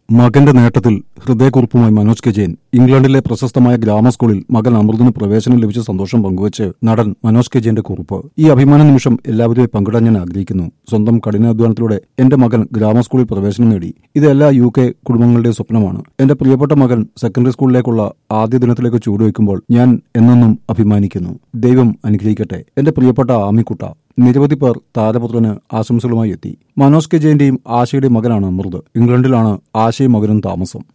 മകന്റെ നേട്ടത്തിൽ ഹൃദയക്കുറിപ്പുമായി മനോജ് കെ ജെയിൻ ഇംഗ്ലണ്ടിലെ പ്രശസ്തമായ ഗ്രാമ സ്കൂളിൽ മകൻ അമൃതിന് പ്രവേശനം ലഭിച്ച സന്തോഷം പങ്കുവച്ച് നടൻ മനോജ് കെ ജെയിന്റെ കുറിപ്പ് ഈ അഭിമാന നിമിഷം എല്ലാവരുമായി പങ്കിടാൻ ഞാൻ ആഗ്രഹിക്കുന്നു സ്വന്തം കഠിനാധ്വാനത്തിലൂടെ എന്റെ മകൻ ഗ്രാമ സ്കൂളിൽ പ്രവേശനം നേടി ഇത് എല്ലാ യു കെ കുടുംബങ്ങളുടെ സ്വപ്നമാണ് എന്റെ പ്രിയപ്പെട്ട മകൻ സെക്കൻഡറി സ്കൂളിലേക്കുള്ള ആദ്യ ദിനത്തിലേക്ക് ചൂടുവയ്ക്കുമ്പോൾ ഞാൻ എന്നെന്നും അഭിമാനിക്കുന്നു ദൈവം അനുഗ്രഹിക്കട്ടെ എന്റെ പ്രിയപ്പെട്ട ആമിക്കുട്ട നിരവധി പേർ താരപുത്രന് ആശംസകളുമായി എത്തി മനോജ് കെ ജയന്റെയും ആശയുടെയും മകനാണ് അമൃത് ഇംഗ്ലണ്ടിലാണ് ആശയും മകനും താമസം